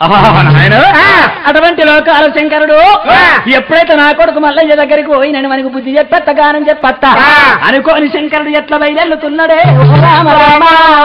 నాయన అటువంటి లోకాల శంకరుడు ఎప్పుడైతే నా కొడుకు మల్లయ్య దగ్గరికి పోయి నేను మనకు బుద్ధి చెప్పెత్త గానం చెప్పత్త అనుకోని శంకరుడు ఎట్లా బయలుతున్నాడే ఓ రామ రామ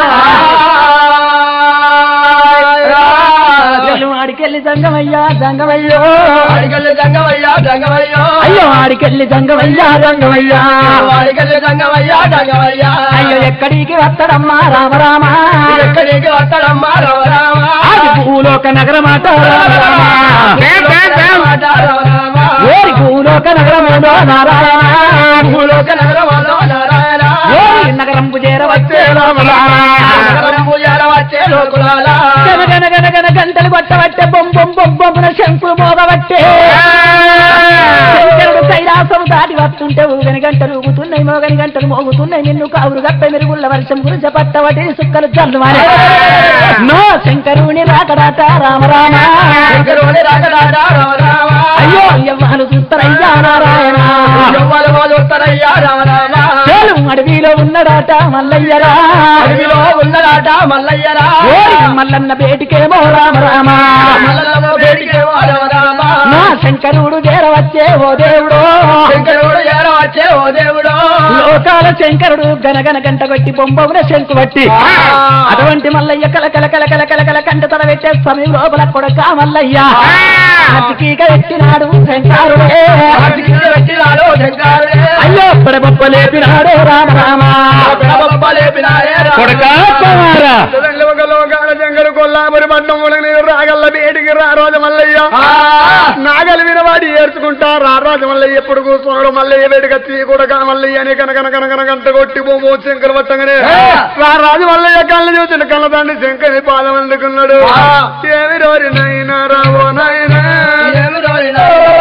అసలు ఆడికెళ్ళి జంగమయ్యా జంగమయ్యో వాడికెళ్ళి జంగమయ్యా జంగమయ్యో అయ్యో ఆడికెళ్ళి జంగమయ్యా జంగమయ్యా వాడికెళ్ళి జంగమయ్యా జంగమయ్యా అయ్యో ఎక్కడికి వస్తాడమ్మా రామ రామ ఎక్కడికి వస్తాడమ్మా రామ రామ అది భూలోక నగరమాట రామ రామ మాట రామ రామ ఓరి భూలోక నగరమేదో నారాయణ భూలోక నగరములో నారాయణ ఓరి నగరంపు చేరవచ్చే రామ రామ నగరము చేరవచ్చే లోకులాల గనగన గనగన గంటలు కొట్టబట్టే బొమ్ బొమ్ బొమ్ బొమ్మున శంకులు మోగబట్టే శంకరుడు కైలాసం దాటి వస్తుంటే ఊగని గంటలు ఊగుతున్నాయి మోగని గంటలు మోగుతున్నాయి నిన్ను కావురు గప్ప మెరుగుళ్ళ వర్షం గురించి పట్టవటి సుక్కలు చల్లు నో శంకరుని రాకడాట రామ రామ శంకరుని రాకడాట రామ రామ అయ్యో ఎవ్వరు చూస్తారయ్యా నారాయణ ఎవ్వరు వదులుతారయ్యా రామ రామ చేలు అడవిలో ఉన్నడాట మల్లయ్యరా అడవిలో ఉన్నదాట మల్లయ్యరా ఓరి మల్లన్న బేటికేమో రామ రామ మల్లమ్మ వేడికేమో రామ రామ నా శంకరుడు చేరవచ్చే ఓ దేవుడు శంకరుడు ఏరవచ్చే ఓ దేవుడు లోకాల శంకరుడు గనగన గంట కొట్టి బొమ్మవున శంకు బట్టి ఆ. అటువంటి మల్లయ్య కల కల కల కల కల కల కంట తల పెట్టే సమయం లోపల కొడక మల్లయ్య అతికీక ఎత్తినాడు శంకరుడే ఆర్తికింద పెట్టినాడు శంకరుడే అయ్యో పడబొప్ప లేపినాడు రామ రామ పిడబొబ్బ లేపినాడే రామ కొడకా కుమారా లోకాల శంకరు కొల్లాపురి పట్నం నీరు రాగల్ల బేటికి రా రోజు మల్లయ్య ఆ. నాగలి వినవాడి ఏర్చుకుంటా రా రాజు మల్లయ్య ఎప్పుడు కూర్చున్నాడు మల్లయ్య వేడిగా తీ కూడా మల్లయ్య అని కనకన కనకన గంట కొట్టి బొమ్మ శంకరు పట్టంగానే రా రాజు మల్లయ్య కళ్ళు చూసిన కళ్ళ తండ్రి శంకరి పాదం అందుకున్నాడు ఆ. ఏమి రోరి నాయనా రావో నాయనా ఏమి రోరినా?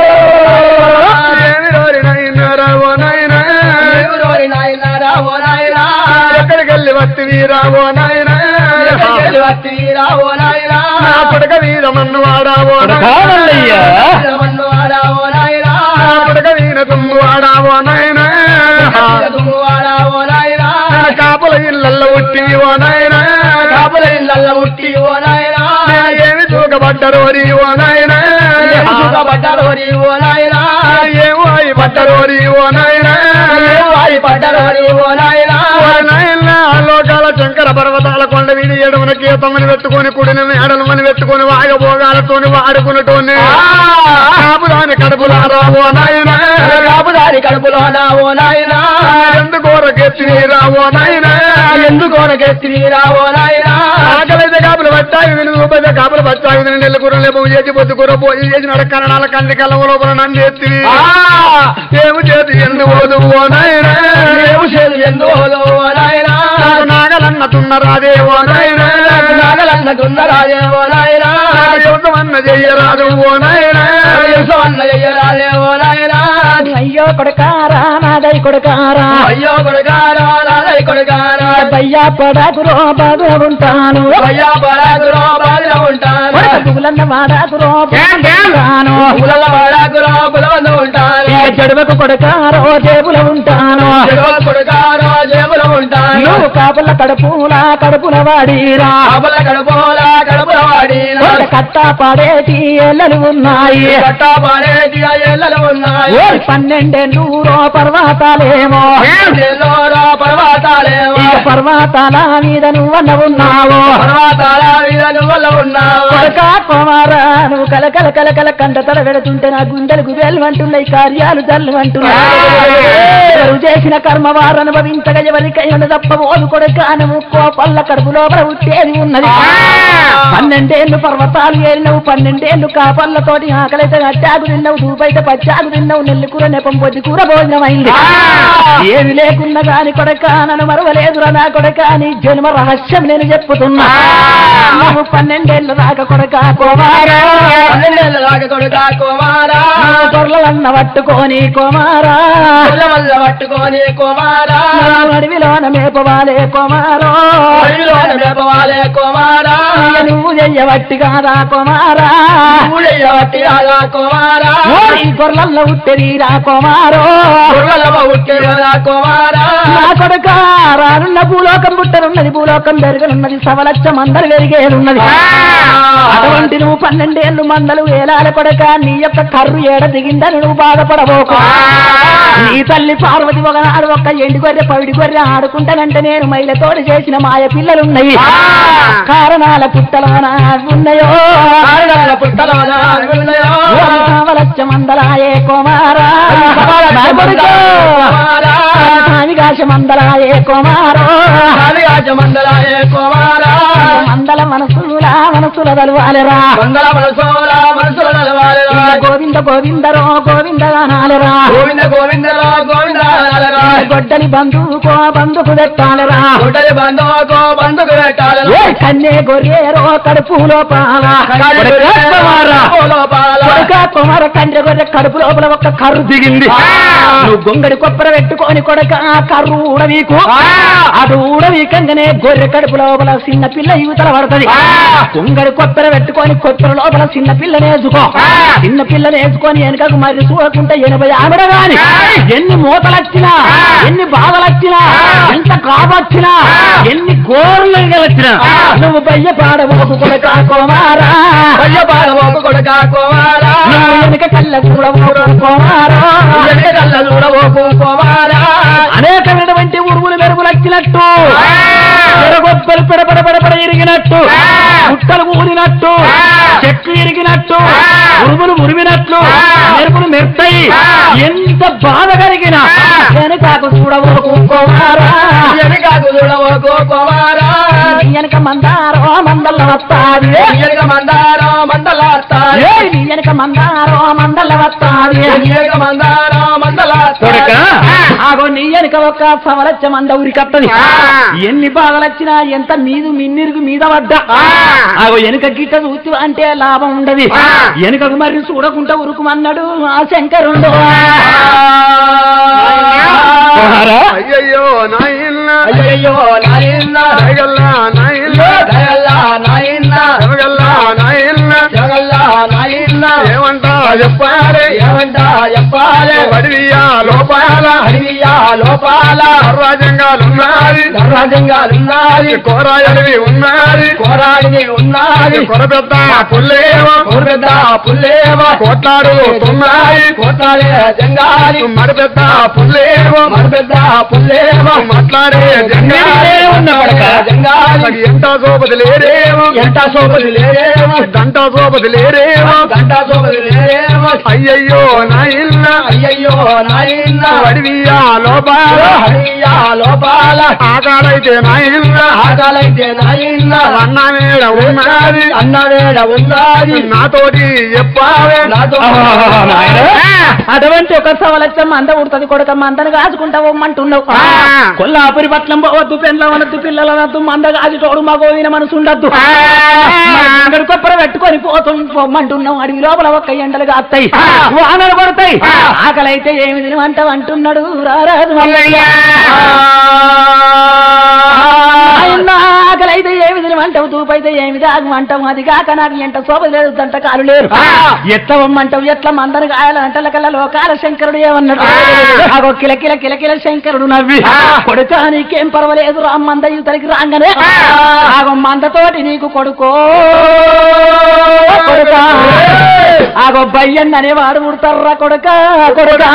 ఏమి రోరి నాయనా రావో నాయనా ఏమి రోరి నాయనా రావో నాయనా? ఎక్కడికి వెళ్ళి వత్తివి రావో నాయనా ఎక్కడికెళ్ళి వత్తివి రావో నాయనా? నా పుడక వీర మన్ను వాడావో కొడకా నాయనా. మల్లయ్య వీరమన్ను వాడావో నాయనా? నా పుడక వీణ తుమ్ము వాడావో నాయనా దుమ్ము వాడావో నాయనా? నా కాపుల ఇళ్ళల్లో ఉట్టివి ఓ నాయనా కాపుల ఇళ్ళల్లో ఉట్టి ఓ నాయనా? నేను ఏమి తూకబడ్డరు ఓ నాయనా ఏమి సుఖపడ్డారోరి ఓ నాయనా? ఏమో అయి పడ్డరోరి ఓ నాయనా ఏమి వారి పడ్డారోరి ఓ నాయనా? ఓ నాయనా లోకాల శంకర పర్వతాల కొండ వీడి ఏడవన కీతమని పెట్టుకొని కుడిని మేడలమని పెట్టుకొని వాగభోగాలతోని వాడుకున్నటోని కాపుదాని కడుపులారా ఓ నాయనా కాపుదారి కడుపులోనా ఓ నాయనా? ఎందుకు కెత్తిరా ఓ నాయనా ఎందుకు ఎత్తివి రావో నాయనా? ఆకలైతే కాపులు పట్టాయి విని రూపాయి కాపులు పట్టాయి విని నెల్లు కూర లేపు చేసి పొద్దు కూర పోయి చేసి నడకరణాల కంది కళ్ళ లోపల నన్ను ఎత్తివి ఆ! ఏమి చేతి ఎందు పోదు ఓ నాయనా ఏమి చేదు ఎందులో ఓ నాయనా? నాకు నాగలన్న తున్నరాదే ఓ నాయనా నాకు నాగలన్నకున్న రాజే ఓ నాయనా? నాకు యుద్ధమన్న చెయ్యరాదు ఓ నాయనా యేసవన్న చెయ్యరాజే ఓ నాయనా? అయ్యో కొడకారా నాదై కొడకారా అయ్యో కొడుకారా, నాదై కొడుకారా. బయ్యా పడాకురో బాగా ఉంటాను అయ్యా పరాకురో బావిలో ఉంటాను. పులన్న వాడాకురో ఉంటాను పులల పరాకురో పులవలో ఉంటాను. ఇక చెడువకు కొడకారో జేబులో ఉంటాను చెడువ కొడుకారో జేబులో ఉంటాను. నువ్వు కాపుల కడుపుల కడుపుల వాడిరా ఆపల కడుపులా కడుపుల వాడిన. కొడక కట్ట పాడేటి ఎల్లలు ఉన్నాయి కట్టా పాడేటి ఆ ఎల్లలు ఉన్నాయి. ఓరి పన్నెండేళ్ళూరో పర్వతాలేమో ఎల్లోరా పర్వతాలేమో. ఇక పర్వతాల మీద నువ్వన్న ఉన్నావు పర్వతాల వీరలు వల్ల ఉన్నావు. కొడక కుమారా నువ్వు కల కల కల కల కంట తడ పెడుతుంటే నా గుండెలు గుబేలు అంటున్నాయి కార్యాలు జల్లు అంటున్నాయి ఎవరు చేసిన కర్మ వారు అనుభవించగా ఎవరికైనా తప్పబోదు కొడక నువ్వు కోపల్ల కడుపు లోపల ఉట్టేది ఉన్నది పన్నెండేళ్ళు పర్వతాలు ఏరినవు పన్నెండేళ్ళు కాపళ్ళతోటి ఆకలైతే అట్టాకు తిన్నావు దూపైతే పచ్చాకు తిన్నావు నెల్లి కూర నెపం పొద్దు కూర భోజనం అయింది ఏమి లేకున్నా గాని కొడక నన్ను మరవలేదురా నా కొడక నీ జన్మ రహస్యం నేను చెప్పుతున్నా నువ్వు పన్నెండేళ్ళు దాకా కొడక కోమారా పన్నెండేళ్ళ దాకా కొడుకా కుమారా. గొర్రెలన్న పట్టుకొని కోమారా పిల్ల వల్ల పట్టుకొని కుమారా. నా అడవిలోన మేపవాలే కోమారో అడవిలోన మేపవాలే కుమారా. ఇక నువ్వు చెయ్యవట్టి కాదా కోమారా ఊళ్ళయ్య వట్టి రాగా కుమారా. ఓరి గొర్రెల్లో ఉట్టెరీరా కోమారో గుర్రలమ్మ ఉట్టి రాగా కుమారా. నా కొడుక రానున్న భూలోకం పుట్టనున్నది భూలోకం పెరగనున్నది సవలక్ష మందరు పెరిగేనున్నది అటువంటి అటువంటి నువ్వు పన్నెండేళ్ళు మందలు వేలాల కొడక నీ యొక్క కర్రు ఏడ దిగిందని నువ్వు బాధపడబోకు నీ తల్లి పార్వతి ఒకనాడు ఒక్క ఎండి గొర్రె పవిడి గొర్రె ఆడుకుంటానంటే నేను మైలతోటి చేసిన మాయ పిల్లలున్నాయి కారణాల పుట్టలోన ఉన్నాయో కారణాల పుట్టలోన ఉన్నాయో. కావలచ్చ మందలాయే కుమారా నా కొడుకు. కుమారా. కామిగాశ మందలాయే కుమారో కాళియాజ మండలాయే కుమారా. మందల మనసుల మనసుల తలువాలరా మంగళ మనసోల మనసుల నలవాలెరా. గోవింద గోవిందరో గోవిందగానాలరా గోవింద గోవిందరా గోవింద నలరా. గొడ్డలి బంధువుకో బంధుకు పెట్టాలరా గుడ్డలి బంధువుకో బంధుకు పెట్టాలెరా. ఏ కన్నే గొర్రెరో కడుపులో పాల కాళి కుమారా. లోపాల. కొడుక కుమార కండ్రి గొర్రె కడుపు లోపల ఒక కర్రు దిగింది ఆ. నువ్వు గొంగడి కొప్పర పెట్టుకొని కొడక ఆ కర్రు ఊడవీకు ఆ. అది ఊడవీకంగానే గొర్రె కడుపు లోపల చిన్న పిల్ల యువతల పడుతుంది ఆ. గొంగడి కొప్పర పెట్టుకొని కొప్పర లోపల చిన్న పిల్ల నేర్చుకో ఆ. చిన్న పిల్ల నేర్చుకొని వెనకకు మరి చూడకుంటే ఎనభై ఆవిడ గాని ఆయ్. ఎన్ని మూతలొచ్చినా ఆ. ఎన్ని బాధలొచ్చినా ఆ. ఎంత కాబొచ్చినా ఆ. ఎన్ని గోర్లు వచ్చినా ఆ. నువ్వు బయ్య పాడబోకు కొడక కుమారా కొయ్య బాలవోకు కొడుక కుమారా. నువ్వు వెనుక కళ్ళ చూడబోకు కుమారా ఎనక కళ్ళ చూడవోకు కుమారా. అనేకమైనటువంటి ఉరుములు మెరుగులు వచ్చినట్టు ఆ. ఎరగొబ్బలు పెడపడ పెడపడ ఇరిగినట్టు ఆ. ముట్టలు ఊరినట్టు ఆ. చెట్లు ఇరిగినట్టు ఆ. ఉరుములు ఉరిమినట్లు ఆ. మెరుపులు మెరుతాయి ఆ. ఎంత బాధ కలిగిన ఆ. వెనుకాకు చూడబోకు కుమారా ఎనకాకు చూడవోకు కుమారా. నీ వెనక మందారో మందల్ల వస్తాది ఎనక మందారం మందలాస్తాయి. ఏయ్, నీ వెనక మందారో మందల్ల వస్తాది ఎనక మందారం మందలాస్తాయి. ఆగో నీ వెనక ఒక సవలచ్చ మంద ఉరికత్తది ఆ. ఎన్ని బాధలొచ్చినా ఎంత మీదు మిన్నిరుగు మీద పడ్డా ఆ. ఆగో వెనుక గిట్ట చూస్తూ అంటే లాభం ఉండదు ఆ. వెనుకకు మరి చూడకుండా ఉరుకుమన్నాడు ఆ శంకరుండు అయ్యయ్యో నాయన్న అయ్యయ్యో నాయన్న దయగల్లా నాయన్న దయల్లా నాయన్న దయగల్లా నాయన్న జగల్లా నాయన్న ఏమంటా చెప్పాలి ఏమంటా చెప్పాలి వడివియా లోపాల అడవియా లోపాల రాజ్యంగాలున్నది రాజ్యంగాలున్నది కోరాయలివి ఉన్నది కోరాడిని ఉన్నది కొరపెద్ద పుల్లేమో పెద్ద పుల్లేవ కోట్లాడుతున్నాయి కోటాడే జంగాలి మరిపెద్ద పుల్లేమో మరి పెద్ద పుల్లేవ మాట్లాడే జంగాలే జంగాలి ఎంత సోపతి లేరేమో ఎంత సోపది లేరేమో దంట సోపతి లేరేమో గంట సోపది లేరేమో అయ్యయ్యో నాయన్న అయ్యయ్యో నాయన్న వడివియా లోపాల హరియా లోపాల ఆకాడైతే నాయన్న ఆకాలైతే నాయన్న అన్న మేడ ఉన్నది అన్నవేడ ఉన్నది నాతోటి చెప్పావే నాతో అటువంటి ఒక సవలచ్చ మంద ఉడుతుంది కొడుక మందను కాచుకుంటా పోమ్మంటున్నావు ఆ. కొల్లాపురి పట్నం పోవద్దు పెళ్ళవనద్దు పిల్లలనద్దు మంద కాచుటోడు మగోవిన మనసు ఉండద్దు ఇక్కడ కొప్పర పెట్టుకొని పోతాం పొమ్మంటున్నాం అడవి లోపల ఒక్క ఎండలు కాస్తాయి ఆ. వానలు పడతాయి ఆ. ఆకలైతే ఏమి తినమంటావు అంటున్నాడు రారాజు మల్లయ్య ఆయన ఆకలైతే ఏమి తినమంటావు తూపైతే ఏమి తాగమంటావు అది కాక నాకు ఎంట శోభ లేదు దంట కాలు లేరు ఆ. ఎట్లా వమ్మంటావు ఎట్లా మందరు కాయాలంటే కల్లా లోకాల శంకరుడు ఏమన్నాడు ఆ. ఆగో కిల కిల కిల కిల శంకరుడు నవ్వి ఆ. కొడుక నీకేం పర్వాలేదు రా మంద యువతలకి రాగానే ఆ. ఆగో మందతోటి నీకు కొడుకో కొడుక ఆగో బయ్యన్ అనేవాడు పుడతారా కొడుక కొడుక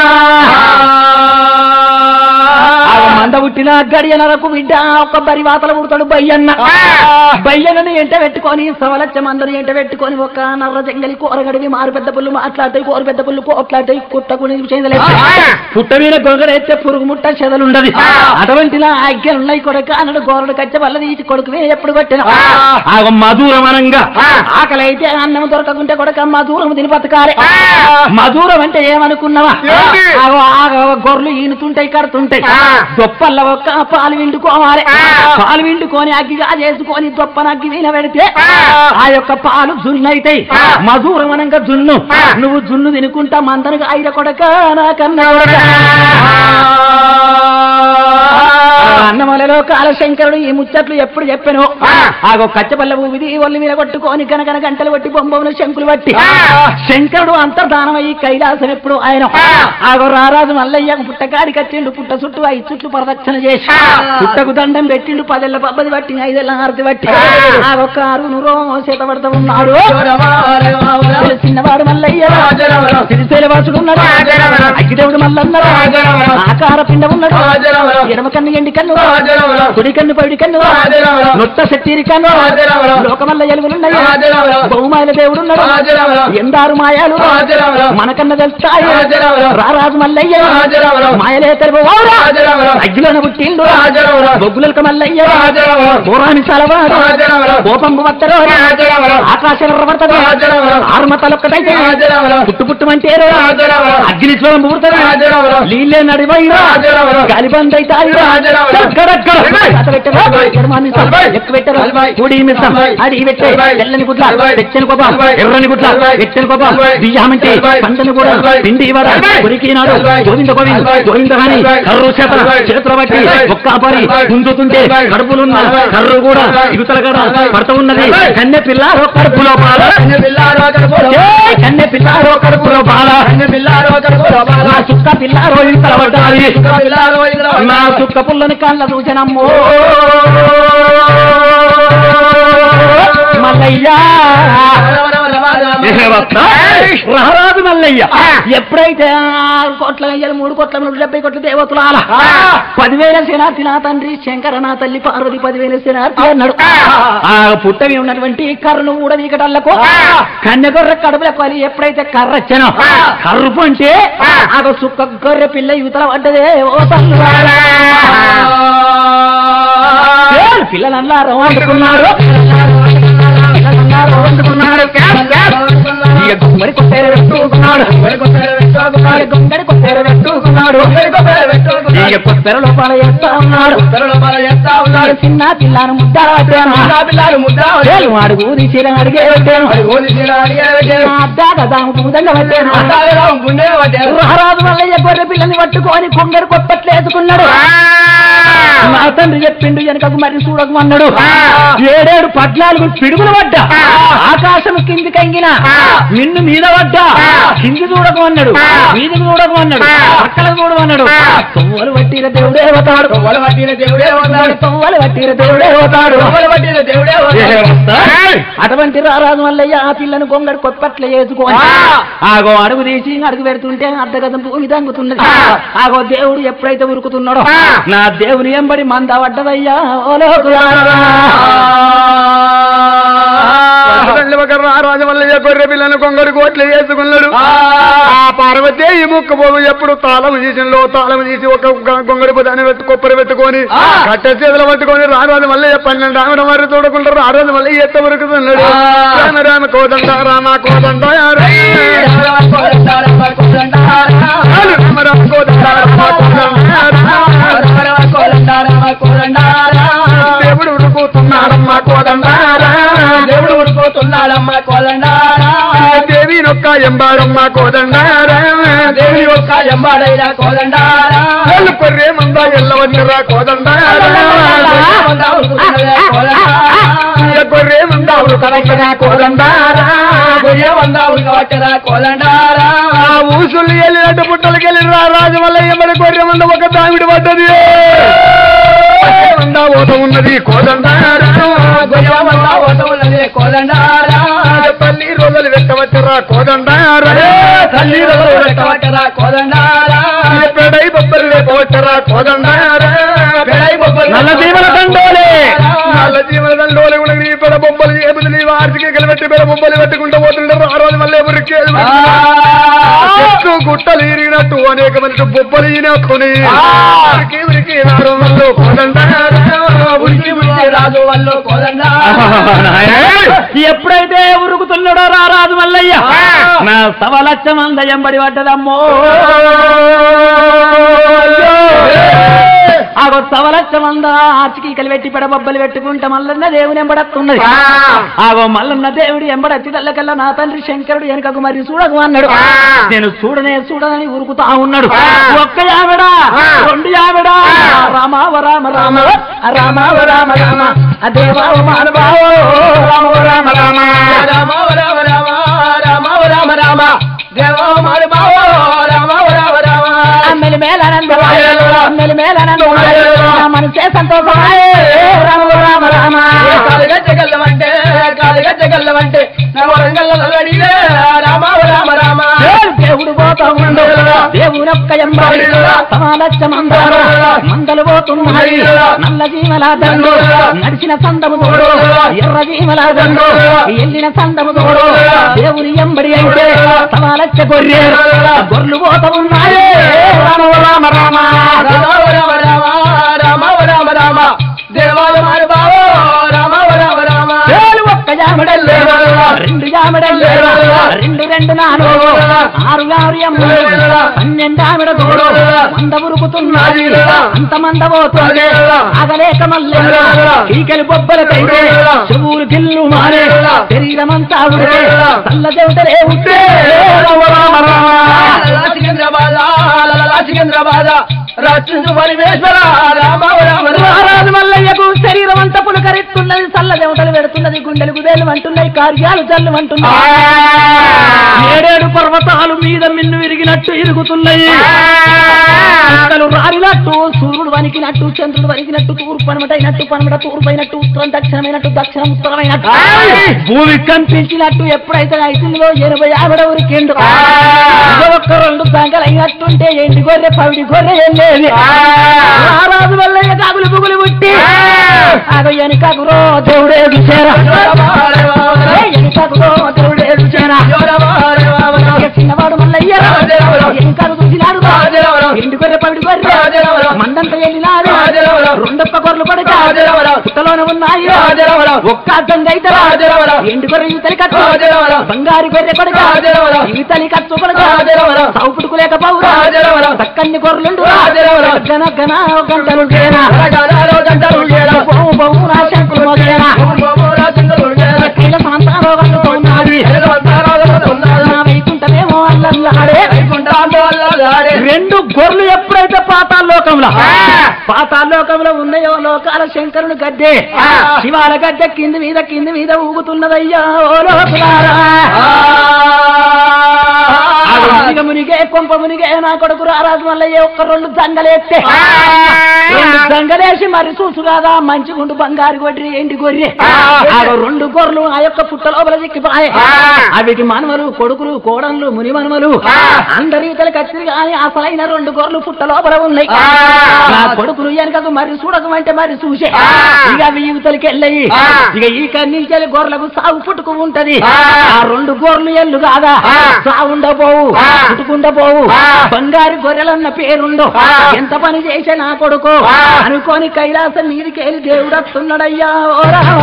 ఆగో మంద పుట్టిన గడియనరకు బిడ్డ ఒక్క బరి వాతలు పుడతాడు బయ్యన్న ఆ. బయ్యనని ఎంట పెట్టుకొని సవలచ్చ మందరు ఎంట పెట్టుకొని ఒక నర్ర జంగలి కూరగడివి మారు పెద్ద పుల్లు మాట్లాడతాయి కూర పెద్ద పుల్లు కోట్లాడతాయి కుట్టకుని చేయలేదు ఆ. పుట్ట మీద గొంగడైతే పురుగు ముట్ట చెదలుండదు ఆ. అటువంటి ఆజ్ఞలు ఉన్నాయి కొడుక అన్నడు గోరడు కచ్చ వల్ల తీసి కొడుకువే ఎప్పుడు కొట్టిన ఆ. ఆగ మధురం అనంగా ఆ. ఆకలి అయితే అన్నం దొరకకుంటే కొడుక మధురం తిని బతకాలి ఆ. మధురం అంటే ఏమనుకున్నావా ఏంటి? ఆగో ఆగ గొర్రెలు ఈనుతుంటాయి కడుతుంటాయి ఆ. దొప్పల్ల ఒక్క పాలు విండుకోవాలి ఆ. పాలు విండుకొని అగ్గిగా చేసుకొని దొప్పన అగ్గి వీణ పెడితే ఆ. ఆ యొక్క పాలు జున్నైతాయి ఆ. మధురం అనంగా జున్ను ఆ. నువ్వు జున్ను తినుకుంటా మందనుగా ఐర కొడక నాకన్నా కొడక అన్నమలలో కాలశంకరుడు ఈ ముచ్చట్లు ఎప్పుడు చెప్పాను ఆగో కచ్చపల్ల ఊవిది ఒళ్ళు మీద కొట్టుకొని కనకన గంటలు కొట్టి బొమ్మను శంకులు పట్టి శంకరుడు అంతర్ధానమయ్యి కైలాసం ఎప్పుడు ఆయన ఆగో రారాజు మల్లయ్య పుట్టకాడికి వచ్చిండు పుట్ట చుట్టూ ఐదు చుట్లు ప్రదక్షిణ చేసి పుట్టకు దండం పెట్టిండు పదెళ్ళ పబ్బది పట్టి ఐదెళ్ళ హారతి పట్టి ఆగో కారు నురో చేత పడతా ఉన్నాడు చిన్నవాడు మల్లయ్య సిరిసేల వాసుడు ఉన్నాడు అగ్గిదేవుడు మల్లన్నాడు ఆకార పిండం ఉన్నాడు ఎడమ కన్ను ఎండి కన్ను కుడి కన్ను పడి కన్ను నొట్ట శక్తిరి కన్ను లోకమల్ల ఎలుగులున్నాయి బహుమాయిల దేవుడు ఉన్నాడు ఎందారు మాయాలు మనకన్న తెలుస్తాయి రారాజు మల్లయ్య మాయలే తెలుపు అగ్గిలోన పుట్టిండు బొగ్గులక మల్లయ్య పూరాని చలవాడు కోపంబు వత్తరు ఆకాశం పడతాడు ఆరుమ తలొక్కటైతే పుట్టు పుట్టుమంటేరు అగ్ని జ్వరం పూర్తారు నీళ్ళే నడివైరా గాలి బంద్ అవుతాయి అది పెట్టే తెల్లని గుడ్ల తెచ్చని కొబ్బ ఎర్రని గుడ్ల ఎచ్చని కొబ్బ బియ్యమంటే పంటను కూడా పిండి ఇవ్వడ కొరికినాడు గోవింద గోవింద గోవింద అని కర్రు చేత చేతుల బట్టి ఒక్క పరి గుంజుతుంటే కడుపులున్న కర్రు కూడా ఇగుతల కూడా పడుతూ ఉన్నది కన్నె పిల్లారో కడుపులో పాల ఏ కన్నె పిల్లారో కడుపులో పాల నా చుక్క పిల్లారో ఇంతల పడ్డాలి నా చుక్క పుల్లని కళ్ళ సూచనమ్మో మల్లయ్యా రారాజు మల్లయ్య ఎప్పుడైతే ఆరు కోట్ల అయ్యారు మూడు కోట్ల మూడు డెబ్బై కోట్ల దేవతలు ఆల పదివేల శనార్థి నా తండ్రి శంకర నా తల్లి పార్వతి పదివేల శనార్థి అన్నాడు ఆ పుట్టవి ఉన్నటువంటి కర్రను కూడా వీకటల్లకు కన్నెగొర్రె కడుపుల కొలి ఎప్పుడైతే కర్ర వచ్చానో కర్రు అంటే ఆ సుక్క గొర్రె పిల్ల యువతల పడ్డదే ఓ తల్లులారా. ఏడు పిల్లలన్నారు వండుకున్నారు పిల్లలన్నారు వండుకున్నారు ఇక గుమ్మడి కొట్టేరు పెట్టుకున్నాడు ఇక గుమ్మడి కొట్టేరు పెట్టుకున్నాడు ఇక కొత్తెర లోపల చేస్తా ఉన్నాడు ఉన్నాడు చిన్న పిల్లను ముద్దాలు పట్టాను ఏలు అడుగు తీసిన అడిగే పెట్టాను అద్దా కదా ముదంగా పట్టాను మహారాజు వల్ల గొర్రె పిల్లని పట్టుకొని కొంగరు కొప్పట్లు వేసుకున్నాడు నా తండ్రి చెప్పిండు వెనకకు మరి చూడకు అన్నాడు ఏడేడు పద్నాలుగు పిడుగులు పడ్డా ఆకాశం కింది కంగిన నిన్ను మీద పడ్డా కింది చూడకు అన్నాడు వీధి చూడకు అన్నాడు పక్కల చూడమన్నాడు తొవ్వలు పట్టిన దేవుడే అవుతాడు తొవ్వలు పట్టిన దేవుడే అవుతాడు అటువంటి రారాజు మల్లయ్య ఆ పిల్లను కొంగడు కొప్పట్ల వేసుకొని ఆగో అడుగు తీసి అడుగు పెడుతుంటే అర్ధగతం భూమి దంగుతున్నది ఆగో దేవుడు ఎప్పుడైతే ఉరుకుతున్నాడో నా దేవుని ఎంబడి మంద పడ్డదయ్యా ఓ లోకులారా. రాజమల్లయ్య గొర్రె పిల్లను కొంగడు కోట్లు వేసుకున్నాడు ఆ పార్వతి ఈ ముక్క పోగు ఎప్పుడు తాళం చేసినలో తాళం చేసి ఒక గ- గొంగడి దాన్ని పెట్టు కొప్పరి పెట్టుకొని కట్ట చేతులు పట్టుకొని రారాజు మల్లయ్య పన్నెండు రామడం వారి చూడకుండా రారాజు మల్లయ్య ఎత్త ఉరుకుతున్నాడు రామ రామ కోదండ రామ కోదండ రామ రామ కోదండ రామ కోదండ దేవుడు ఉరుకుతున్నాడమ్మ కోదండారా దేవుడు ఉడిపోతున్నాడమ్మ కోలండారా దేవి నొక్క ఎంబాడమ్మ కోదండారా దేవి ఒక్క ఎంబాడైన కోలండారా వాళ్ళు కొర్రే మంద ఎల్లవన్నరా కోదండారా కొర్రే మంద ఉడకవచ్చరా కోదండారా కోలండారా ఆ ఊసులు వెళ్ళినట్టు పుట్టలకి వెళ్ళిరా రాజు వల్ల ఎమ్మడి కొర్రె మంద ఒక దామిడి పడ్డది మంద ఓట ఉన్నది కోదండారా కోలండారా తల్లి రోజులు పెట్టవచ్చరా కోదండారా తల్లి రోజు కోలండారా పెడై బొబ్బలు లేపవచ్చరా కోదండారా పెడై బొబ్బలు నల్ల దీవెన దండోలే నల్ల జీవన దండోలు కూడా నీ పెడ బొమ్మలు ఏబులు నీ వార్షిక కలిపెట్టి పెడ బొమ్మలు పెట్టుకుంటూ పోతుంటారు ఆ రోజు మళ్ళీ ఎవరికి చెట్టు గుట్టలు ఇరిగినట్టు అనేక మంది బొబ్బలు ఈనకొని ఉరికి ఉరికి నాడు వల్ల ఉరికి ఉరికి రాజు వాళ్ళు కోలండారా ఎప్పుడైతే ఉరుకుతున్నాడో రారాజు మల్లయ్య నా సవలచ్చ మంద ఎంబడి పడ్డదమ్మో ఆగో సవలచ్చ మంద ఆచికీకలు పెట్టి పెడబొబ్బలు పెట్టుకుంటే మల్లన్న దేవుని ఎంబడత్తున్నది ఆ. ఆగో మల్లన్న దేవుడు ఎంబడచ్చి కల్లా నా తండ్రి శంకరుడు వెనకకు మరి చూడకు అన్నాడు ఆ. నేను చూడనే చూడనని ఉరుకుతా ఉన్నాడు ఆ. ఒక్క యావిడా ఆ. రెండు యావిడా ఆ. రామావ రామ రామ రామావ రామ రామ అదేవావ మానవావో రామవ రామ రామ రామ రామ రామ రామ రామ రామ దేవ మారు బావ రామ రామ రామ అమ్మలి మేలనంద అమ్మలి మేలనంద నా మనసే సంతోషమాయే రామ రామ రామ కాలుగా చెగల్లమంటే కాలుగా చెగల్లమంటే నా వరంగల్ అడిగే రామ రామ రామ దేవుడు దేవుడు పోతా ఉండు దేవునొక్క ఎంబడి సమాలచ్చ మందార మందలు పోతున్నాయి నల్ల జీవల దండు నడిచిన సందము తోడు ఎర్ర జీవల దండు ఎల్లిన సందము తోడు దేవుని ఎంబడి అయితే సమాలచ్చ గొర్రె గొర్రెలు పోతా ఉన్నాయి రామ రామ రామ రామ రామ రామ రామ రామ రామ దేవాల మారు బావ రామ రామ రామ ఏడు ఒక్క జామడల్లే రెండు జామడల్లే రెండు రెండు నాలుగు ఆరు ఆరు ఎమ్మెల్యే పన్నెండు ఆవిడ తోడు మంద ఉరుకుతున్నది అంత మంద పోతుంది ఆగలేక మల్లె ఈకలి బొబ్బల కైతే చెవులు గిల్లు మారే శరీరమంతా ఉడితే తల్ల దేవతలే ఉంటే రామ రామ రామ సికింద్రాబాద్ సికింద్రాబాద్ రచించు పరిమేశ్వర రామ రామ రామ మహారాజు మల్లయ్యకు శరీరం అంతా పులకరిస్తున్నది చల్ల దేవతలు పెడుతున్నది గుండెలు గుదేలు అంటున్నాయి కార్యాలు జల్లు అంటున్నాయి ఏడేడు పర్వతాలు మీద మిన్ను విరిగినట్టు ఇరుగుతున్నాయి అసలు రాలినట్టు సూర్యుడు వణికినట్టు చంద్రుడు వణికినట్టు తూర్పు పనమటైనట్టు పనమట తూర్పు అయినట్టు ఉత్తరం దక్షిణమైనట్టు దక్షిణం ఉత్తరమైనట్టు భూమి కంపించినట్టు ఎప్పుడైతే ఐదులో ఎనభై ఆవిడ ఉరికిండు ఒక్క రెండు సంగలు అయినట్టుంటే ఎండి గొర్రె పవిడి గొర్రె వెళ్ళేది రారాజు వల్ల కాగులు పుగులు పుట్టి అది వెనుకకు రో దేవుడే చూసారా వెనుకకు రో దేవుడే చూసారా ఇక చిన్నవాడు మల్లయ్య వెనుకకు చూసినాడు ఎండి గొర్రె పవిడి గొర్రె మందంతా వెళ్ళినాడు రెండొక్క గొర్రెలు పడక పుట్టలోనే ఉన్నాయి ఒక్క అర్థం అయితే ఎండు గొర్రె ఇతలి కట్టు బంగారు గొర్రె కొడక ఇతలి కట్టు కొడక సౌపుడుకు లేక పౌరా చక్కన్ని గొర్రెలుండు గన గన గంటలు గేనా బొమ్మ బొమ్మ నా శంకులు మోగేనా కైల సాంతారో వండుతున్నది నా వైకుంఠమేమో అల్లల్లాడే రెండు గొర్రెలు ఎప్పుడైతే పాతాళలోకంలో పాతాళలోకంలో ఉన్నాయో లోకాల శంకరుని గడ్డే శివాల గడ్డ కింది మీద కింది మీద ఊగుతున్నదయ్యా ఓ లోకులారా ఆ మునిగ మునిగే కొంప మునిగే నా కొడుకు రారాజు మల్లయ్య ఒక్క రెండు దంగలేస్తే రెండు దంగలేసి మరి చూసు కాదా మంచి గుండు బంగారు గొడ్రి ఎండి గొర్రె ఆ రెండు గొర్రెలు ఆ యొక్క పుట్ట లోపల చిక్కిపాయ అవిటి మనవలు కొడుకులు కోడన్లు ముని మనవలు అందరి ఇతలు కత్తిరి కానీ అసలైన రెండు గొర్రెలు పుట్ట లోపల ఉన్నాయి నా కొడుకులు వెనకకు మరి చూడకమంటే మరి చూసే ఇక అవి యువతలకి వెళ్ళయి ఇక ఈ కన్నించే గొర్రెలకు సాగు పుట్టుకు ఉంటది ఆ రెండు గొర్రెలు ఎల్లు కాదా సాగుండపోవు పుట్టుకుండపోవు బంగారు గొర్రెలన్న పేరుండు ఎంత పని చేసే నా కొడుకు అనుకోని కైలాసం మీదికెళ్ళి దేవుడు వస్తున్నాడయ్యా ఓ రామ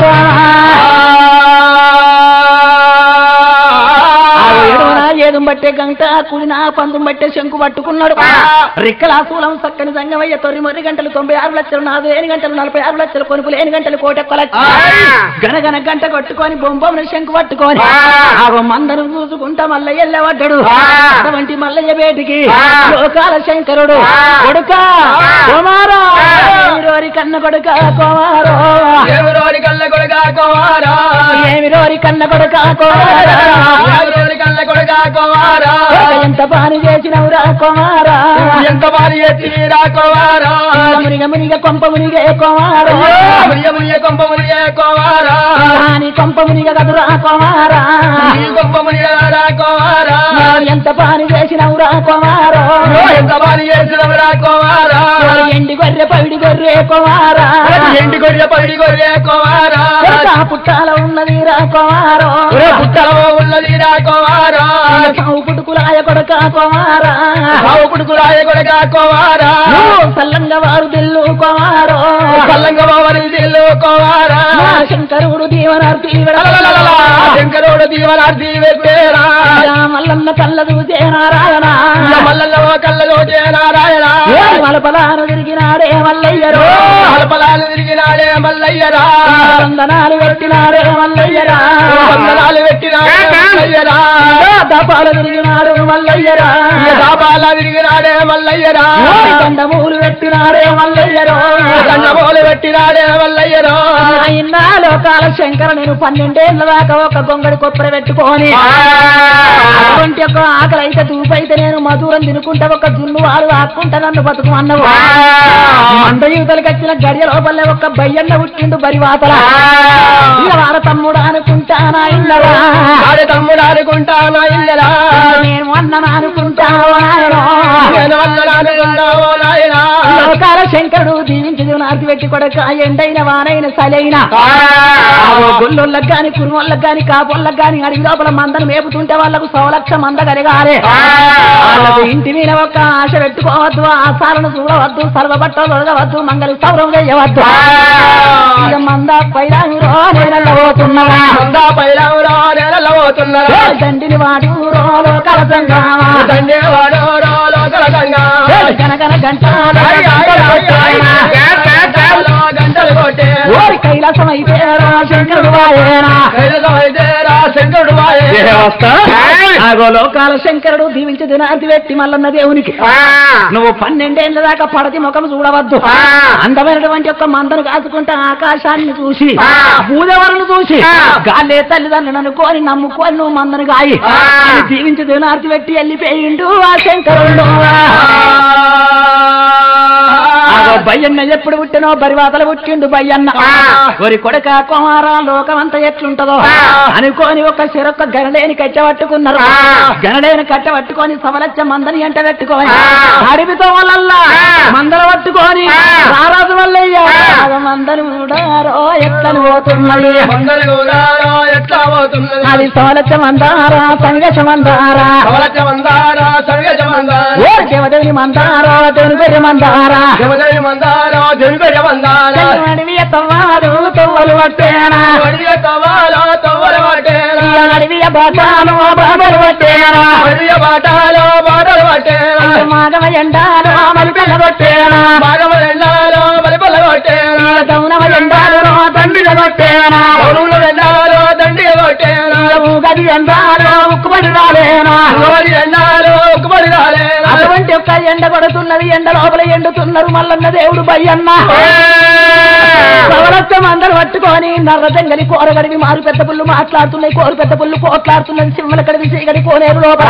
ఏడువన ఏదు బట్టే గంట కుడిన పందుం బట్టే శంకు పట్టుకున్నాడు రిక్కల శూలం సక్కని సంగమయ్య తొమ్మిది మరి గంటలు తొంభై ఆరు లక్షలు నాలుగు ఏడు గంటలు నలభై ఆరు లక్షలు కొనుపు లేని గంటలు కోటెక్క గనగన గంట కొట్టుకొని బొంబొమ్మను శంకు పట్టుకొని ఆగో మందను చూసుకుంటా మల్ల ఎల్లవడ్డాడు అటువంటి మల్లయ్య బేటికి లోకాల శంకరుడు కొడుక కుమారా ఏమిరోరి కన్న కొడుక కుమారో ఎవరోరి కళ్ళ కొడుక కుమారా ఏమిరోరి కన్న కొడుక కుమారా ఎవరోరి కళ్ళ కొడుక కుమారా ఎంత పని చేసినవురా కుమారా ఎంత బారి ఎత్తిరా కుమారా మునిగ మునిగ కొంప మునిగే కుమారా ముయ్య ముయ్య కొంప ముయ్య కుమారా రాని కొంప మునిగ కదురా కుమారా ఈ కొంప ముయ్యరా కుమారా ఎంత పని చేసినవురా కుమారా ఎంత బారి చేసినవరా కుమారా ఎండి గొర్రె పవిడి గొర్రె కుమారా ఎండి గొర్రె పడి గొర్రె కుమారా కొడుకా పుట్టాల ఉన్నది రా కుమారో పుట్టలో ఉన్నది రా కుమారా సావు పుట్టుకులాయ కొడక కుమారా రావు కొడుకు రాయ కొడుక కుమారా నువ్వు సల్లంగా వారు దిల్లు కుమారో కల్లంగ బావరి దిల్లు కుమారా నా శంకరుడు దీవనార్తి శంకరుడు దీవనార్థి పెట్టేరా మల్లన్న కళ్ళ చూసే నారాయణ మల్లల్లో కళ్ళలో నారాయణ మల హలపలాను తిరిగినాడే మల్లయ్యరో హలపలాలు తిరిగినాడే మల్లయ్యరా వందనాలు పెట్టినాడే మల్లయ్యరా వందనాలు పెట్టినాడే మల్లయ్యరా దపాలు తిరిగినాడు మల్లయ్యరా దాబాల తిరిగినాడే మల్లయ్యరా దండమూలు పెట్టినాడే మల్లయ్యరో దండమోలు పెట్టినాడే మల్లయ్యరా అయినా లోకాల శంకర నేను పన్నెండేళ్ల దాకా ఒక గొంగడి కొప్పర పెట్టుకొని అటువంటి ఒక ఆకలి అయితే దూపైతే నేను మధురం తినుకుంటా ఒక జున్ను వారు ఆక్కుంటా నన్ను బతుకు అన్నవు మంద యువతలకి వచ్చిన గడియ లోపలే ఒక బయ్యన్న పుట్టిండు బరి వాతల ఇక వార తమ్ముడు అనుకుంటానా ఇన్నరా ఆడే తమ్ముడు ఆడుకుంటానా ఇల్లరా నేను అన్నను అనుకుంటావా నాయనా? నేను వందనాలుకున్నావో నాయనా లోకాల శంకరుడు దీవించి నాటి పెట్టి కొడక ఎండైన వానైన సలైన గుళ్ళొళ్ళకి గాని కురుమొళ్ళకి గాని కాపోళ్ళకి గాని అడవి లోపల మందను మేపుతుంటే వాళ్ళకు సౌలక్ష మంద కలిగాలి వాళ్ళకు ఇంటి మీద ఒక ఆశ పెట్టుకోవద్దు ఆశాలను చూడవద్దు సర్వ బట్టలు తొడగవద్దు మంగళ సౌరం చేయవద్దు ఇక మంద పైరాంగురో నేనల్ల పోతున్నవా అందా పైరావురా నెలలో పోతున్నారా దండిని వాడు రోలో కలసంగావా దండే వాడో లోకల గంగా గనగన గంట గంటలు కొట్టే ఓరి కైలాసం అయితే శంకరుడు వాయేనా కైలసమైతేరా శంకరుడు వాయే ఆగో లోకాల శంకరుడు దీవించి దినాది పెట్టి మల్లన్న దేవునికి నువ్వు పన్నెండేళ్ల దాకా పడతి ముఖం చూడవద్దు అందమైనటువంటి ఒక మందను కాచుకుంటే ఆకాశాన్ని చూసి భూదేవరను చూసి గాలే తల్లిదండ్రులను అనుకోని నమ్ముకొని నువ్వు మందను గాయి అని దీవించి దినార్తి పెట్టి వెళ్ళిపోయిండు ఆ శంకరుడు ఆగో బయ్యన్న ఎప్పుడు పుట్టినో బరివాతలు పుట్టిండు బయ్యన్న ఒరి కొడక కుమార లోకమంతా ఎట్లుంటదో అనుకోని ఒక సిరొక్క గనలేని కట్టె పట్టుకున్నారు గనలేని కట్టె పట్టుకొని సవలచ్చ మందని ఎంట పెట్టుకొని అడవితో వల్ల మందల పట్టుకొని రారాజు వల్లయ్య మందని చూడారో ఎట్లని పోతున్నది మందలు కూడా ఎట్లా పోతున్నది అది సవలచ్చ మందారా సంగచ మందారా కవలచ మందారా సర్గజ మందారా ఓ దేవదేవి మందారా దేవుని మందారా జమదరి మందారా జంగజ మందారా అడవి తవ్వారు తవ్వలు పట్టేనా వడియ తవాలా తవ్వల వాటేరా అడవి బాటాను బాబలు పట్టేనా వడియ బాటాలో బాటలు వాటేరా మాగవ ఎండాలు అమలు పిల్ల కొట్టేనా బాగమ రెండాలో బలిపల కొట్టేరా దౌనవ ఎండాలు తండ్రిల కొట్టేనా పౌరుల రెండాలో దండిగ కొట్టేరా గది ఎండాలు ఉక్కుబడి రాలేనా ఎవరి రెండాలో ఉక్కుబడి రాలేరా అటువంటి ఒక్క ఎండ కొడుతున్నది ఎండ లోపల ఎండుతున్నారు మల్లన్న దేవుడు బయ్యన్న సవలత్వం అందరూ పట్టుకొని నర్ర తెంగలి కోరగడివి మారు పెద్ద పుల్లు మాట్లాడుతున్నాయి కోరు పెద్ద పుల్లు కోట్లాడుతున్నది సింహల కడివి చీకటి కోనేరు లోపల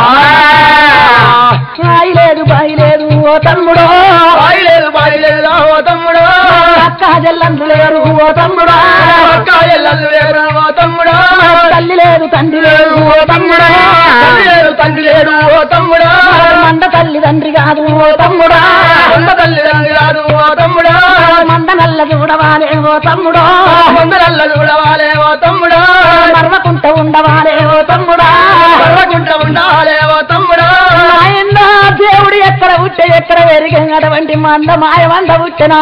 బాయి లేదు బాయి లేదు ఓ తమ్ముడో బాయి లేదు బాయి లేదు ఓ తమ్ముడు అక్క జల్లందు లేరు ఓ తమ్ముడా అక్క ఎల్లలు లేరు ఓ తమ్ముడు తల్లి లేదు తండ్రి లేదు ఓ తమ్ముడా తల్లి లేడు తండ్రి లేడు ఓ తమ్ముడు మంద తల్లి తండ్రి కాదు ఓ తమ్ముడా సొంత తల్లి తండ్రి రాదు ఓ తమ్ముడు మంద నల్ల చూడవాలే ఓ తమ్ముడో ముందరల్ల చూడవాలే ఓ తమ్ముడు మర్వకుంట ఉండవాలే ఓ తమ్ముడా పర్వకుంట ఉండాలే ఓ తమ్ముడు నాయనా దేవుడు ఎక్కడ పుట్టే ఎక్కడ పెరిగినటువంటి మంద మాయ మంద పుట్టినా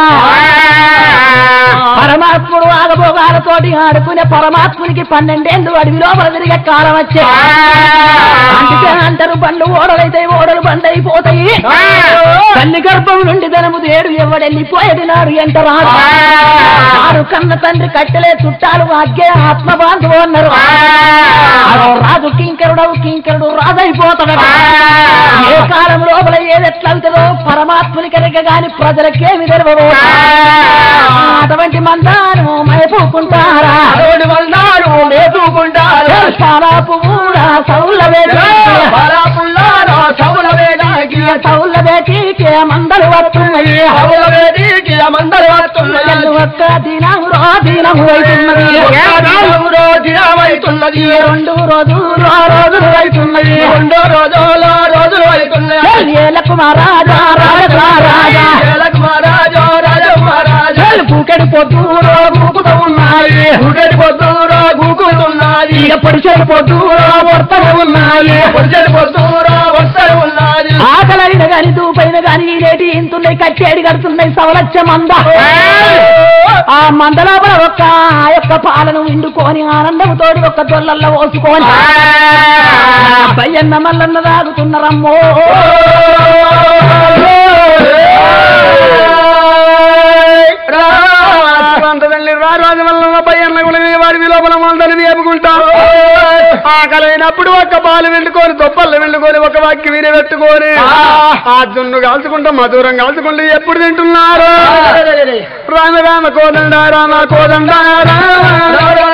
పరమాత్ముడు ఆగభోగాలతోటి ఆడుకునే పరమాత్మునికి పన్నెండేళ్ళు అడవి లోపల తిరిగే కాలం వచ్చే అందుకే అంటారు బండ్లు ఓడలైతే ఓడలు బండ్లు అయిపోతాయి తల్లి గర్భం నుండి ధనము దేడు ఎవడెళ్ళిపోయేది నాడు ఎంత రాదు ఆరు కన్న తండ్రి కట్టెలే చుట్టాలు అగ్గే ఆత్మ బాంధవు అన్నారు అదో రాజు కింకరుడవు కింకరుడు రాజైపోతాడు ఏ కాలం లోపల ఏది ఎట్లా అవుతుందో పరమాత్ముని కనుక గాని ప్రజలకేమి తెలవదు అటువంటి మందాను మైపోకుంటారా అదోడు వల్లారు మేతుకుంటారు చాలా పువ్వుడా సౌల పరాపుల్లారా సవుల వేదాకి సౌల వేటికి మందలు వస్తున్నాయి సవుల వేదికి మందరు వస్తున్నది ఒక్క దినము దినము అవుతున్నది దినమురో దినమైతున్నది రెండు రోజులు రోజులు అవుతున్నది రెండో రోజులో రోజులు అవుతున్నాయి ఏలకు మహారాజా రాజా రాజా ఏలకు మహారాజు రాజు మహారాజు పూకెడి పొద్దులో మూకుతూ ఉన్నాయి గుడ్డటి పొద్దురో గూకుతున్నది ఎప్పుడు చెడు పొద్దులో వర్తలు ఉన్నాయి పొద్దుటి పొద్దురో వస్తలు ఉన్నది ఆకలైన గాని దూపైన గాని నేటి ఇంతున్నాయి కట్టేడి కడుతున్నాయి సవలచ్చ మంద ఆ మంద లోపల ఒక్క ఆ యొక్క పాలను విండుకొని ఆనందంతోటి ఒక్క దొల్లల్లో పోసుకొని బయ్యన్న మల్లన్న తాగుతున్నారమ్మో అంత తల్లి రారాజు వల్ల పయ్యన్న కూడా వాడి లోపల మందని వేపుకుంటారు ఆకలైనప్పుడు ఒక పాలు వెండుకొని దొప్పలు వెండుకొని ఒక వాక్కి వీరి పెట్టుకొని ఆ జున్ను కాల్చుకుంటా మధురం కాల్చుకుంటూ ఎప్పుడు తింటున్నారు రామ రామ కోదండ రామ కోదండ రామ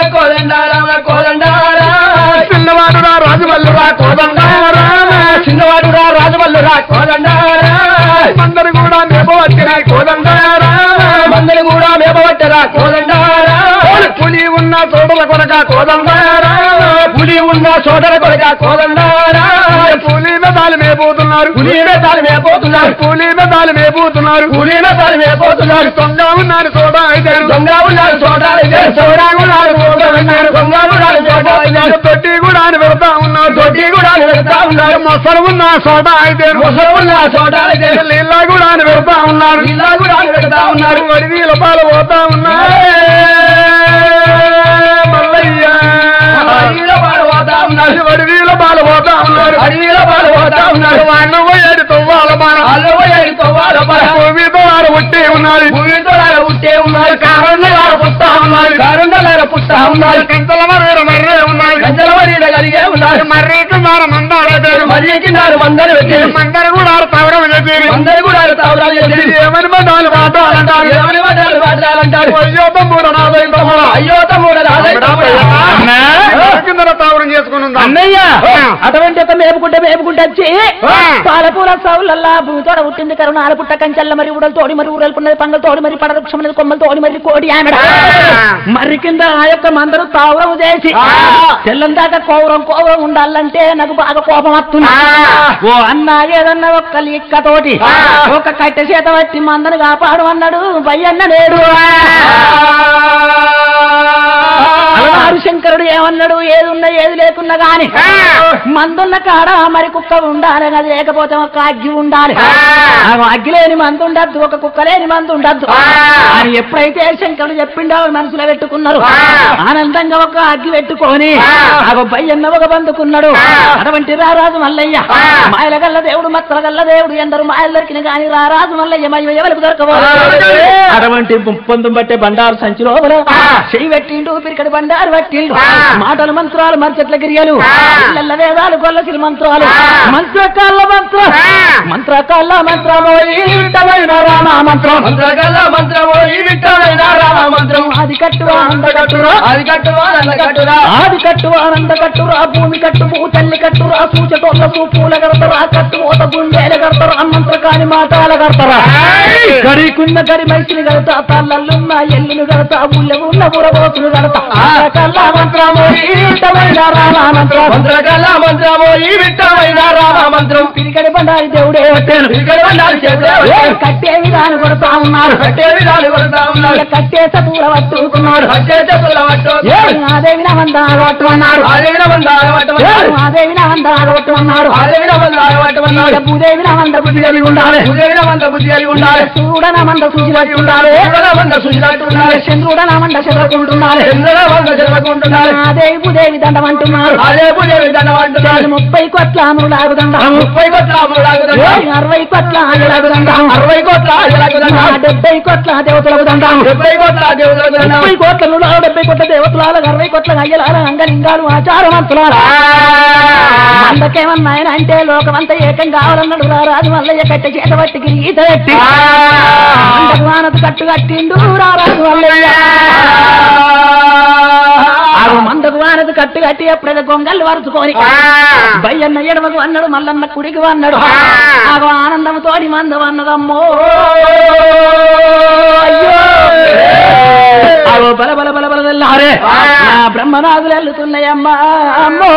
చిన్నవాడు రా రాజు వల్లు రా కోదండ రామ చిన్నవాడు రా రాజవల్లు రా కోదండారా అందరు కూడా మేపు వచ్చిన కోదండ రామ మందరి కూడా మేపబట్టరా కోదండారా పులి ఉన్న చోటుల కొనక కోదండ రామ పులి ఉన్న సోదర కొడుక కోదండారా పులి మెదాలు మేపోతున్నారు పులి మేతాలు మేపోతున్నారు పులి మెదాలు మేపోతున్నారు పులి మేతాలు మేపోతున్నారు దొంగ ఉన్నారు చోట అయితే దొంగ ఉన్నారు చోటాలు చోరా ఉన్నారు చోట ఉన్నారు దొంగ ఉన్నారు చోట తొట్టి కూడా అని పెడతా ఉన్నారు దొడ్డి కూడా వెళ్తా ఉన్నారు మొసలు ఉన్న చోట అయితే ముసలు ఉన్న చోటాలు నీళ్ళ కూడా అని పెడతా ఉన్నారు ఇలా కూడా వెళ్తా ఉన్నారు మరి నీళ్ళ పాలు పోతా ఉన్నారు మల్లయ్య అడవిలో పాలు పోతా ఉన్నారు వడి నీళ్ళ పాలు పోతా ఉన్నారు అడవిలో పాలు పోతా ఉన్నారు వాడిన పోయాడు తొవ్వాల మన అల్లు పోయాడు తవ్వాల పర భూమితో వారు పుట్టి ఉన్నారు భూమితో లాగా పుట్టే ఉన్నారు కారణాలు పుట్టా ఉన్నారు కారణాలు పుట్టా ఉన్నారు కంతల మర్రే మర్రే ఉన్నారు గంజల మరీడ కలిగే ఉన్నారు మర్రికి మార మందారు మర్రికి నారు మందరు పెట్టారు మందరు కూడా తవరం చెప్పి అందరు కూడా తావరాలు చేసి ఏమని మందాలు మాట్లాడాలంటారు ఎవరి మాటలు మాట్లాడాలంటారు అయ్యో తమ్ముడు నాదై తమ్ముడు అయ్యో తమ్ముడు కింద తావరం చేసుకుని ఉందా అన్నయ్య ఆ. అటువంటి ఒక మేపుకుంటే మేపుకుంటే వచ్చి ఆ. పాలపూల సౌలల్లా భూమితోడ పుట్టింది కరుణ ఆలపుట్ట కంచెల్ల మరి ఉడలు తోడి మరి ఊరలు పున్నది పంగల తోడి మరి పడ వృక్షమున్నది కొమ్మలు తోడి మరి కోడి ఆమెడ ఆ. మరి కింద ఆ యొక్క మందరు తావరం చేసి ఆ. తెల్లం దాకా కోవరం కోవరం ఉండాలంటే నాకు బాగా కోపం వస్తుంది ఆ. ఓ అన్న ఏదన్నా ఒక్క లిక్కతోటి ఆ. ఒక కట్టె చేత పట్టి మందను కాపాడు అన్నాడు బయ్యన్న నేడు అలవారు శంకరుడు ఏమన్నాడు ఏది ఉన్నా ఏది లేకున్నా గాని ఆ. మందున్న కాడ మరి కుక్క ఉండాలి అది లేకపోతే ఒక అగ్గి ఉండాలి ఆ. ఆ అగ్గి లేని మందు ఉండద్దు ఒక కుక్క లేని మందు ఉండద్దు ఆ. అని ఎప్పుడైతే శంకరుడు చెప్పిండో మనసులో పెట్టుకున్నారు ఆ. ఆనందంగా ఒక అగ్గి పెట్టుకొని ఆ. ఆ బయ్యన్న ఒక బందుకున్నాడు ఆ. అటువంటి రారాజు మల్లయ్య ఆ. మాయల గల్ల దేవుడు మత్తల గల్ల దేవుడు ఎందరు మాయలు దొరికిన గాని రారాజు మల్లయ్య మయ్య ఎవరికి దొరకబోదు ఆ. అటువంటి పొందుం బట్టే బండారు సంచి లోపల ఆ. చెయ్యి పెట్టిండు పిరికడి బండారు పట్టిండు ఆ. మాటలు మంత్రాలు మర్చెట్ల గిరియలు ఆ. ఇళ్ళ వేదాలు గొల్లసిరి మంత్రాలు ఆ. మంత్రకాళ్ళ మంత్రం ఆ. మంత్రకాళ్ళ మంత్రము ఈ వింటమైన రామ మంత్రం మంత్రగల్ల మంత్రము ఈ విట్టమైన రామ మంత్రం అది కట్టు ఆనంద కట్టురా అది కట్టువా నల్ల కట్టురా ఆది కట్టు ఆనంద కట్టురా భూమి కట్టు భూ తల్లి కట్టురా సూచటోళ్ళ పూల కడతారా కట్టు ఓత గుండెల కడతారా మంత్ర కాని మాటాల కడతారా ఏయ్! గడికున్న గడి మైసిని కడతా తల్లల్లున్న ఎల్లును కడతా ఊళ్ళో ఉన్న బురబోతులు కడతా కళ్ళ మంత్రము ఈటమైన రామ మంత్రం మంత్రగల్ల మంత్రము ఈ విట్టమైన రామ మంత్రం పిరికడి బండారి దేవుడే వచ్చాను ఇక్కడ ఉండాలి చేతులే వచ్చాను. కట్టే విధానం కొడతా ఉన్నారు కట్టే విధాలు కొడతా ఉన్నారు కట్టేస పూల పట్టుకున్నాడు కట్టే చెప్పుల పట్టు అదేవి వందాలు పట్టుకున్నాడు ఆదేవిన మందాలు పట్టమన్నారు అదేవి వందాలు పట్టుకున్నాడు ఆదేవిన మందాలు పట్టమన్నారు భూదేవి వంద బుద్ధి కలిగి ఉండాలి ఉదయన మంద బుద్ధి కలిగి ఉండాలి చూడన మంద సూచి పట్టి ఉండాలి చూడన మంద సుజినట్టు ఉండాలి చంద్రుడన మంద చదవకుంటున్నాడు చంద్రన మంద జరగకుంటున్నారు అదేవి భూదేవి దండం అంటున్నారు అదే పూజలు దండం అంటున్నారు ముప్పై కోట్ల అమరులాగు దండం ముప్పై కోట్ల అమరులాగుతున్నాం అరవై కోట్ల ఆయులాగు దండం అరవై కోట్ల ఆయులాగుతున్నాం డెబ్బై కోట్ల దేవతలకు దండం డెబ్బై కోట్ల దేవులకు ముప్పై కోట్ల నులాలు డెబ్బై కోట్ల దేవతలాల అరవై కోట్ల అయ్యలాల అంగలింగాలు ఆచారవంతులాల అందుకేమన్నాయన అంటే లోకమంతా ఏకం కావాలన్నాడు రా రాజు మల్లయ్య కట్టె చేత పట్టి గీత పెట్టి అంతకు వానకు కట్టు కట్టిండు రా రాజు మల్లయ్య ఆగు మందకు వానకు కట్టు కట్టి ఎప్పుడైతే గొంగళ్ళు వరుచుకొని బయ్యన్న ఎడమకు అన్నాడు మల్లన్న కుడికి అన్నాడు ఆగు ఆనందం తోడి మందం అన్నదమ్మో అయ్యో ఆగో బల బల బల బల తెల్లారే నా బ్రహ్మనాథులు వెళ్తున్నాయమ్మా అమ్మో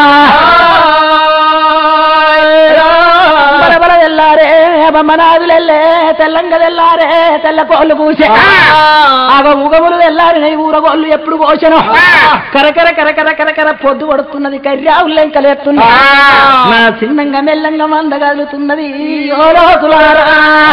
బల బల తెల్లారే బ్రహ్మనాథులు వెళ్ళే తెల్లంగ తెల్లారే తెల్ల కోళ్ళు కూసే ఆగో ఉగములు తెల్లారి ఊరగోళ్ళు ఎప్పుడు కోసను కరకర కరకర కరకర పొద్దు పడుతున్నది కర్యావులు లెంకలేస్తున్నా నా చిన్నంగా మెల్లంగా మందగలుగుతున్నది ఓ రోజులారా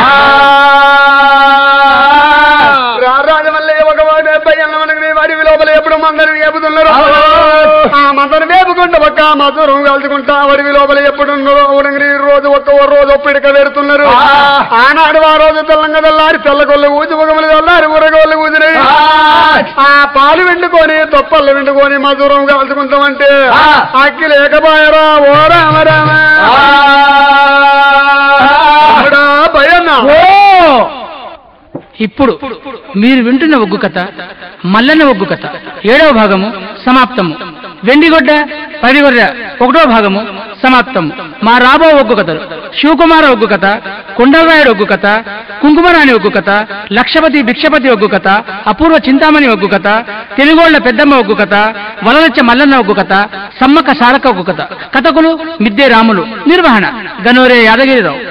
రాజమల్లయ్య ఒక వాడు అబ్బాయి అన్న మనకి వాడి లోపల ఎప్పుడు మందరు వేపుతున్నారు ఆ మందరు వేపుకుంటూ ఒక్క మధురం కలుసుకుంటా వడివి లోపల ఎప్పుడు ఉన్నారో ఉడంగిరి రోజు ఒక్క ఓ రోజు ఒప్పిడిక పెడుతున్నారు ఆ. ఆనాడు ఆ రోజు తెల్లంగా తెల్లారి తెల్లగొల్లు ఊచి ముఖములు తెల్లారి ఊరగోళ్ళు ఊదినాయి ఆ పాలు వెండుకొని తొప్పలు వెండుకొని మధురం కలుసుకుంటామంటే ఆ. అక్కి లేకపోయారా ఓ రామ రామ అమ్మడా భయన్నా ఓ ఇప్పుడు మీరు వింటున్న ఒగ్గు కథ మల్లన్న ఒగ్గు కథ ఏడవ భాగము సమాప్తము వెండిగొడ్డ పడిగొర్ర ఒకటో భాగము సమాప్తము మా రాబో ఒగ్గు కథలు శివకుమార ఒగ్గు కథ కొండలరాయుడు ఒగ్గు కథ కుంకుమరాణి ఒగ్గు కథ లక్షపతి భిక్షపతి ఒగ్గు కథ అపూర్వ చింతామణి ఒగ్గు కథ తెలుగోళ్ల పెద్దమ్మ ఒగ్గు కథ వలలచ్చ మల్లన్న ఒగ్గు కథ సమ్మక్క సారక్క ఒగ్గు కథ కథకులు మిద్దే రాములు నిర్వహణ గనోరే యాదగిరిరావు